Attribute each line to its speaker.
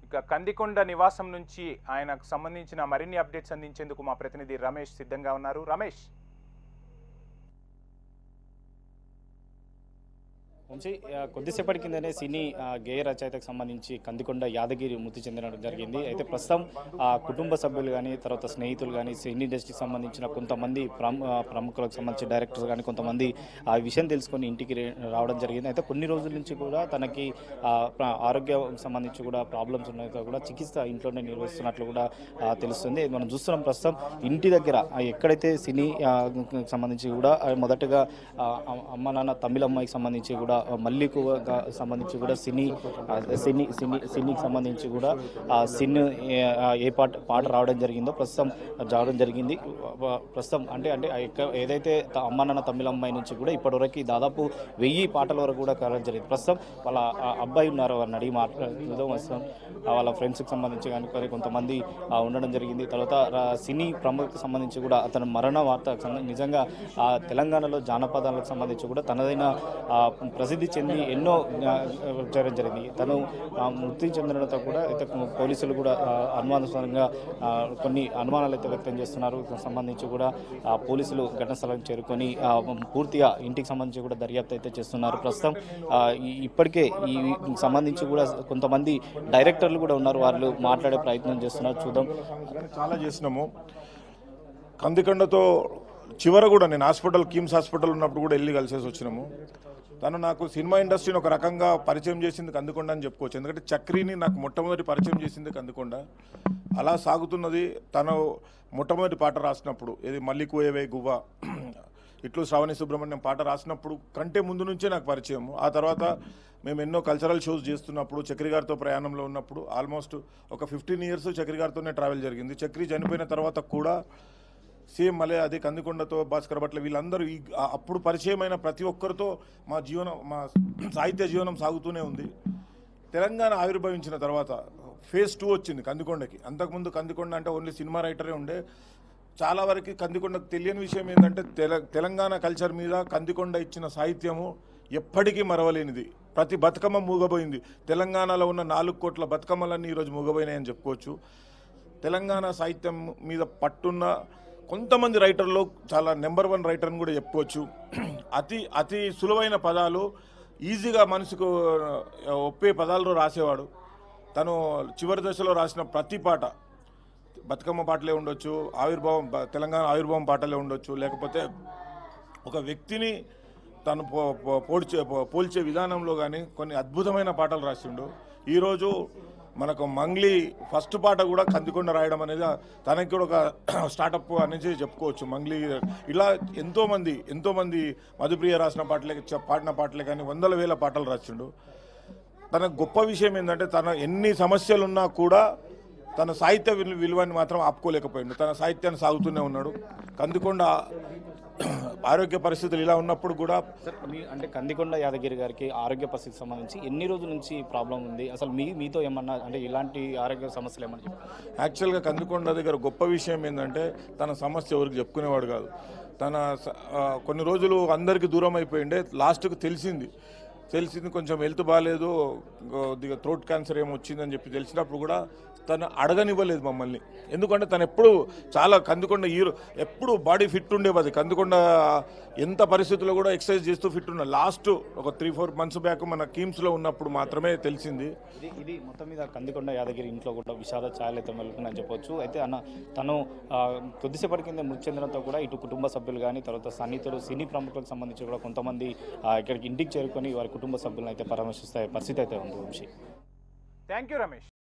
Speaker 1: ఇక కందికొండ నివాసం నుంచి ఆయనకు సంబంధించిన మరిన్ని అప్డేట్స్ అందించేందుకు మా ప్రతినిధి రమేష్ సిద్ధంగా ఉన్నారు రమేష్
Speaker 2: వంశీ ఆ, కొద్దిసేపటి కిందనే సినీ ఆ, గేయ రచయితకు సంబంధించి కందికొండ యాదగిరి మృతి చెందడం జరిగింది అయితే ప్రస్తుతం ఆ కుటుంబ సభ్యులు కానీ తర్వాత స్నేహితులు కానీ సినీ ఇండస్ట్రీకి సంబంధించిన కొంతమంది ప్రము ఆ, ప్రముఖులకు సంబంధించిన డైరెక్టర్స్ కానీ కొంతమంది ఆ విషయం తెలుసుకొని ఇంటికి రే- రావడం జరిగింది అయితే కొన్ని రోజుల నుంచి కూడా తనకి ఆ, ప్ర- ఆరోగ్యం సంబంధించి కూడా ప్రాబ్లమ్స్ ఉన్నాయి కూడా చికిత్స ఇంట్లోనే నిర్వహిస్తున్నట్లు కూడా ఆ, తెలుస్తుంది మనం చూస్తున్నాం ప్రస్తుతం ఇంటి దగ్గర ఆ, ఎక్కడైతే సినీ ఆ, సంబంధించి కూడా ఆ, మొదటగా ఆ, అమ్మ నాన్న తమిళమ్మాయికి సంబంధించి కూడా ఆ, మల్లికు గా- సంబంధించి కూడా సినీ ఆ, సినీ సినీ సినీకి సంబంధించి కూడా ఆ సిన్ ఏ ఆ, ఏ పాట పాట రావడం జరిగిందో ప్రస్తుతం రావడం జరిగింది ఆ, ప్రస్తుతం అంటే అంటే ఆ ఎక్క- ఏదైతే త- అమ్మ నాన్న తమిళమ్మాయి నుంచి కూడా ఇప్పటివరకు దాదాపు వెయ్యి పాటల వరకు కూడా కలవడం జరిగింది ప్రస్తుతం వాళ్ళ ఆ, అబ్బాయి ఉన్నారు వారిని అడిగి మాట్లాడుతూ వస్తాం ఆ, వాళ్ళ ఫ్రెండ్స్కి సంబంధించి కానీ కొన్ని కొంతమంది ఆ, ఉండడం జరిగింది తర్వాత రా- సినీ ప్రముఖకు సంబంధించి కూడా అతను మరణ వార్త సంబంధించి నిజంగా ఆ, తెలంగాణలో జానపదాలకు సంబంధించి కూడా తనదైన ఆ, ప్రసిద్ధి చెంది ఎన్నో ఆ, చేయడం జరిగింది తను ఆ, మృతి చెందడంతో కూడా అయితే పోలీసులు కూడా ఆ, అనుమానాస్పదంగా ఆ, కొన్ని అనుమానాలు అయితే వ్యక్తం చేస్తున్నారు దీనికి సంబంధించి కూడా ఆ, పోలీసులు ఘటన స్థలం చేరుకొని ఆ, పూర్తిగా ఇంటికి సంబంధించి కూడా దర్యాప్తు అయితే చేస్తున్నారు ప్రస్తుతం ఆ, ఈ- ఇప్పటికే ఈ వీటికి సంబంధించి కూడా కొంతమంది డైరెక్టర్లు కూడా ఉన్నారు వాళ్ళు మాట్లాడే ప్రయత్నం చేస్తున్నారు చూద్దాం
Speaker 3: కానీ చాలా చేసినాము కందికండతో చివర కూడా నేను హాస్పిటల్ కిమ్స్ హాస్పిటల్ ఉన్నప్పుడు కూడా వెళ్ళి కలిసేసి వచ్చినాము తను నాకు సినిమా ఇండస్ట్రీని ఒక రకంగా పరిచయం చేసింది కందికొండ అని చెప్పుకోవచ్చు ఎందుకంటే చక్రీని నాకు మొట్టమొదటి పరిచయం చేసింది కందికొండ అలా సాగుతున్నది తను మొట్టమొదటి పాట రాసినప్పుడు ఇది మల్లి కోయవే గువ్వ ఇట్లు శ్రావణి సుబ్రహ్మణ్యం పాట రాసినప్పుడు కంటే ముందు నుంచే నాకు పరిచయం ఆ తర్వాత మేము ఎన్నో కల్చరల్ షోస్ చేస్తున్నప్పుడు చక్రి గారితో ప్రయాణంలో ఉన్నప్పుడు ఆల్మోస్ట్ ఒక ఫిఫ్టీన్ ఇయర్స్ చక్రి గారితోనే ట్రావెల్ జరిగింది చక్రి చనిపోయిన తర్వాత కూడా సేమ్ మళ్ళీ అదే కందికొండతో భాస్కర్ భట్ల వీళ్ళందరూ ఈ ఆ- అప్పుడు పరిచయమైన ప్రతి ఒక్కరితో మా జీవనం మా సాహిత్య జీవనం సాగుతూనే ఉంది తెలంగాణ ఆవిర్భవించిన తర్వాత ఫేజ్ టూ వచ్చింది కందికొండకి అంతకుముందు కందికొండ అంటే ఓన్లీ సినిమా రైటరే ఉండే చాలా వరకు కందికొండకు తెలియని విషయం ఏంటంటే తెల తెలంగాణ కల్చర్ మీద కందికొండ ఇచ్చిన సాహిత్యము ఎప్పటికీ మరవలేనిది ప్రతి బతుకమ్మ మూగబోయింది తెలంగాణలో ఉన్న నాలుగు కోట్ల బతుకమ్మలన్నీ ఈరోజు మూగబోయినాయని చెప్పుకోవచ్చు తెలంగాణ సాహిత్యం మీద పట్టున్న కొంతమంది రైటర్లు చాలా నెంబర్ వన్ రైటర్ అని కూడా చెప్పుకోవచ్చు అతి అతి సులువైన పదాలు ఈజీగా మనసుకు ఆ, ఒప్పే పదాలు రాసేవాడు తను చివరి దశలో రాసిన ప్రతి పాట బతుకమ్మ పాటలే ఉండొచ్చు ఆవిర్భావం బ- తెలంగాణ ఆవిర్భావం పాటలే ఉండొచ్చు లేకపోతే ఒక వ్యక్తిని తను పో- పో- పోల్చే పో- పోల్చే విధానంలో కానీ కొన్ని అద్భుతమైన పాటలు రాసిండు ఈరోజు మనకు మంగ్లీ ఫస్ట్ పాట కూడా కందికొండ రాయడం అనేది తనకి కూడా ఒక స్టార్టప్ అనేది చెప్పుకోవచ్చు మంగ్లీ ఇలా ఎంతోమంది ఎంతోమంది మధుప్రియ రాసిన పాటలే చె- పాడిన పాటలే కానీ వందల వేల పాటలు రాసిండు తన గొప్ప విషయం ఏంటంటే తన ఎన్ని సమస్యలున్నా కూడా తన సాహిత్య విలు- విలువని మాత్రం ఆపుకోలేకపోయిండు తన సాహిత్యాన్ని సాగుతూనే ఉన్నాడు కందికొండ ఆరోగ్య పరిస్థితులు ఇలా ఉన్నప్పుడు కూడా
Speaker 2: సార్ మీ అంటే కందికొండ యాదగిరి గారికి ఆరోగ్య పరిస్థితికి సంబంధించి ఎన్ని రోజుల నుంచి ప్రాబ్లం ఉంది అసలు మీ మీతో ఏమన్నా అంటే ఇలాంటి ఆరోగ్య సమస్యలు ఏమన్నా చెప్పారు
Speaker 3: యాక్చువల్గా కందికొండ దగ్గర గొప్ప విషయం ఏంటంటే తన సమస్య ఎవరికి చెప్పుకునేవాడు కాదు తన స- ఆ, కొన్ని రోజులు అందరికీ దూరం అయిపోయిండే లాస్ట్కి తెలిసింది తెలిసింది కొంచెం హెల్త్ బాగాలేదు కొద్దిగా థ్రోట్ క్యాన్సర్ ఏమో వచ్చిందని చెప్పి తెలిసినప్పుడు కూడా తను అడగనివ్వలేదు మమ్మల్ని ఎందుకంటే తను ఎప్పుడు చాలా కందికొండ హీరో ఎప్పుడు బాడీ ఫిట్ ఉండేది కందికొండ ఎంత పరిస్థితుల్లో కూడా ఎక్సర్సైజ్ చేస్తూ ఫిట్ ఉన్న లాస్ట్ ఒక త్రీ ఫోర్ మంత్స్ బ్యాక్ మన కీమ్స్లో ఉన్నప్పుడు మాత్రమే తెలిసింది
Speaker 2: ఇది ఇది మొత్తం మీద కందికొండ యాదగిరి ఇంట్లో కూడా విషాద ఛాయలు అయితే మెలుగుతుందని చెప్పొచ్చు అయితే అన్న తను ఆ, కొద్దిసేపటి కింద మృతి చెందడంతో కూడా ఇటు కుటుంబ సభ్యులు కానీ తర్వాత సన్నిహితులు సినీ ప్రముఖులకు సంబంధించి కూడా కొంతమంది ఆ, ఇక్కడికి ఇంటికి చేరుకొని వారి కుటుంబ సభ్యులను అయితే పరామర్శిస్తే పరిస్థితి అయితే ఉంది వంశీ
Speaker 1: థ్యాంక్ యూ రమేష్